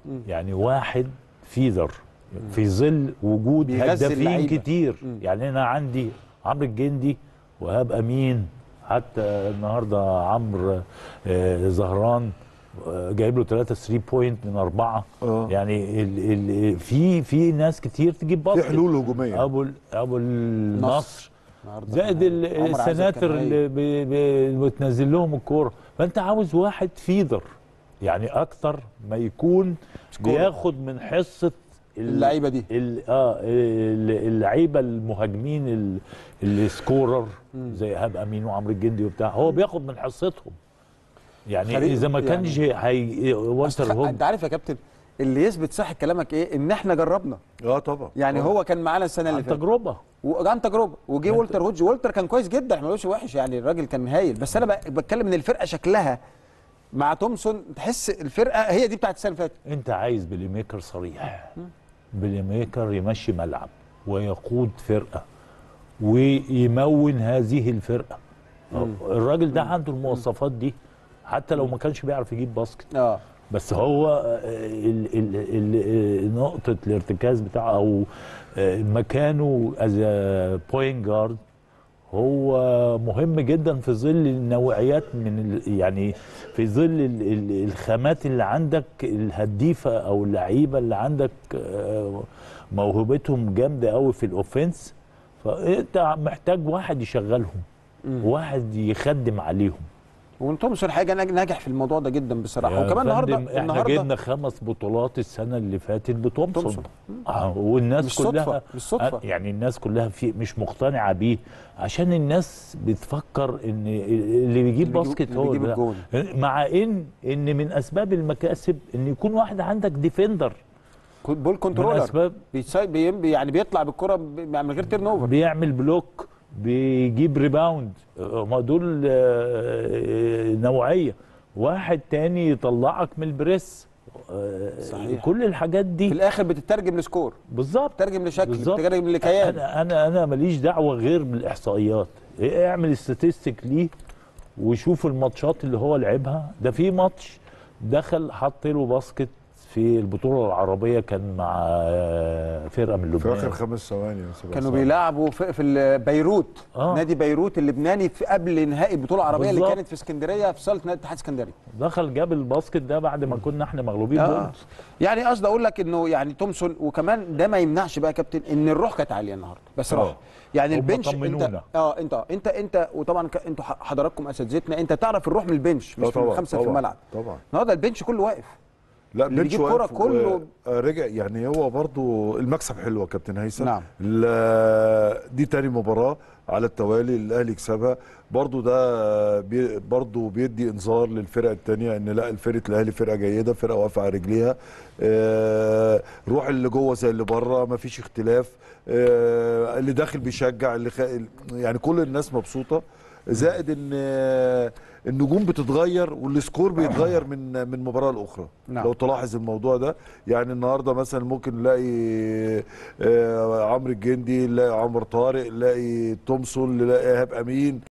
يعني واحد فيدر في ظل وجود بيغذي هدافين اللعيبة. كتير يعني انا عندي عمرو الجندي وهاب امين حتى النهارده عمرو آه، زهران آه، جايب له 3 3 بوينت من اربعه آه. يعني ال ال في في ناس كتير تجيب في باسكت حلول هجوميه ابو ال- ابو النصر النهارده زائد ال- عمر عزت السناتر كان اللي ب- ب- بتنزل لهم الكوره فانت عاوز واحد فيدر يعني اكتر ما يكون سكورر. بياخد من حصه ال- اللعيبه دي ال- اه ال- اللعيبه المهاجمين ال- السكورر زي ايهاب امين وعمرو الجندي وبتاع هو بياخد من حصتهم يعني خليل- اذا ما كانش هي والتر أصل هوج انت عارف يا كابتن اللي يثبت صح كلامك ايه ان احنا جربنا اه طبعا يعني طبعاً. هو كان معانا السنه اللي عن فاتت تجربه وعن تجربه وجي والتر هوج والتر كان كويس جدا احنا ما بنقولش وحش يعني الراجل كان هايل بس انا ب- بتكلم ان الفرقه شكلها مع تومسون تحس الفرقه هي دي بتاعت السنه اللي فاتت انت عايز بلاي ميكر صريح بلاي ميكر يمشي ملعب ويقود فرقه ويمون هذه الفرقه الراجل ده عنده المواصفات دي حتى لو ما كانش بيعرف يجيب باسكت اه بس هو آه، ال ال ال نقطه الارتكاز بتاعه او آه، مكانه از بوينت جارد هو مهم جدا في ظل النوعيات من ال يعني في ظل ال ال الخامات اللي عندك الهديفه او اللعيبه اللي عندك آه، موهبتهم جامده قوي في الاوفنس فانت محتاج واحد يشغلهم واحد يخدم عليهم وتومسون حاجه ناج- ناجح في الموضوع ده جدا بصراحه يا وكمان النهارده فندم، احنا النهارده جبنا خمس بطولات السنه اللي فاتت بتومسون تومسون. آه والناس مش صدفة، كلها مش صدفة. آه، يعني الناس كلها في مش مقتنعه بيه عشان الناس بتفكر ان اللي بيجيب اللي باسكت بيجيب- هو اللي بيجيب ده. الجون. مع ان ان من اسباب المكاسب ان يكون واحد عندك ديفندر بول من كنترولر اسباب بيتساي- بي- يعني بيطلع بالكره ب- من غير تيرن اوفر بيعمل بلوك بيجيب ريباوند هم دول آه، نوعيه واحد تاني يطلعك من البريس آه، صحيح. كل الحاجات في دي الاخر بتترجم لسكور بالظبط بتترجم لشكل بالظبط. بتترجم لكيان انا انا انا ماليش دعوه غير بالاحصائيات إيه، اعمل استاتستيك ليه وشوف الماتشات اللي هو لعبها ده في ماتش دخل حط له باسكت في البطوله العربيه كان مع آه، فرقه من في اخر لبنان خمس ثواني يا سيدي كانوا عصام. بيلعبوا في, في ال- بيروت آه. نادي بيروت اللبناني في قبل نهائي البطوله العربيه اللي بالظبط. كانت في اسكندريه في صاله نادي اتحاد اسكندريه دخل جاب الباسكت ده بعد ما كنا احنا مغلوبين آه. بونت يعني قصدي اقول لك انه يعني تومسون وكمان ده ما يمنعش بقى يا كابتن ان الروح كانت عاليه النهارده بس آه. روح يعني هم البنش انت طمنونا. اه انت انت انت وطبعا ك- انتوا ح- حضراتكم اساتذتنا انت تعرف الروح من البنش لا مش من طبعا الخمسه في طبعا الملعب طبعا النهارده البنش كله واقف لا اللي بنش بيجيب كرة واقف كله- و- آه، رجع يعني هو برضو المكسب حلو يا كابتن هيثم نعم. ال- دي تاني مباراة على التوالي الاهلي يكسبها برضو ده بي برضو بيدي انذار للفرق التانية ان لا الفرقة الاهلي فرقة جيدة فرقة واقفة على رجليها آه، روح اللي جوه زي اللي بره مفيش اختلاف آه، اللي داخل بيشجع اللي خ... يعني كل الناس مبسوطة زائد ان آه، النجوم بتتغير والسكور بيتغير من من مباراه لاخرى نعم. لو تلاحظ الموضوع ده يعني النهارده مثلا ممكن نلاقي آه، عمرو الجندي نلاقي عمرو طارق نلاقي تومسون نلاقي ايهاب امين